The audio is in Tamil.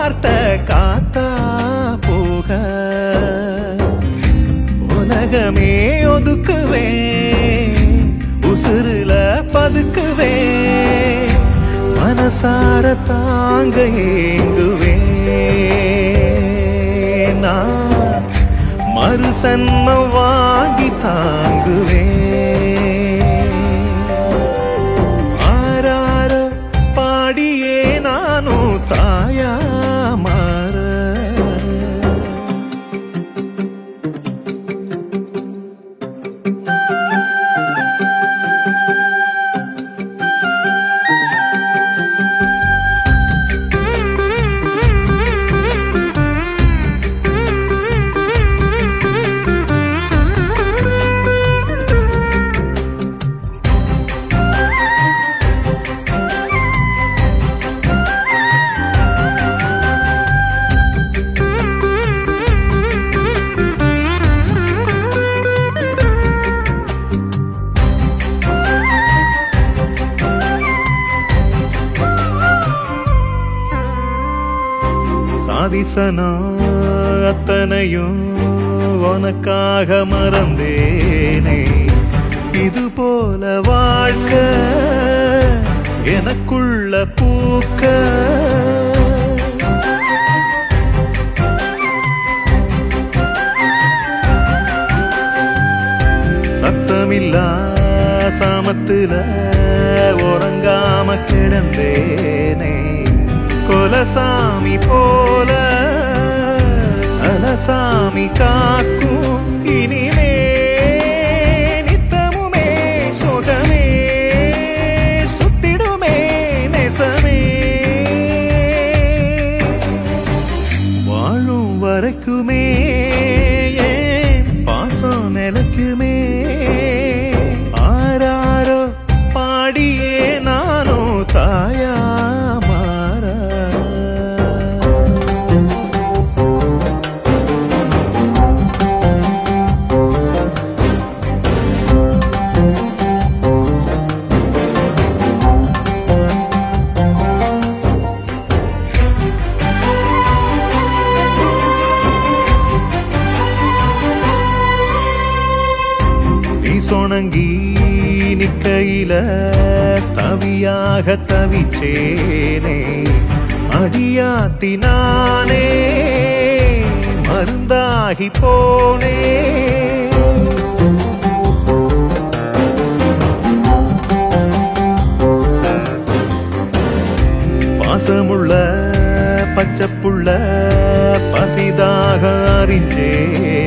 வார்த்தை காத்தா போக உலகமே ஒதுக்குவேன் உசுருல பதுக்குவேன் மனசார தாங்க ஏங்குவேன் நான் மறு சன்மம் வாங்கி தாங்குவேன் ஆரார பாடியே நானும் தாயா மாற சாதிசனா அத்தனையும் உனக்காக மறந்தேனே இது போல வாழ்க்கை எனக்குள்ள பூக்க சத்தமில்லா சாமத்துல உறங்காம கிடந்தேனே கொலசாமி போல தலசாமி காக்கும் இனிமே நித்தமுமே சுகமே சுத்திடுமே நெசமே வாழும் வரைக்குமே ஏன் பாசம் நிலைக்குமே ஆராரோ பாடியே நானும் தாயா மாற நீ சொணங்கி நிக்கையில தவியாக தவிச்சேனே அடியாத்தினானே மருந்தாகி போனே பாசமுள்ள பச்சைப்புள்ள பசிதாக அறிஞ்சே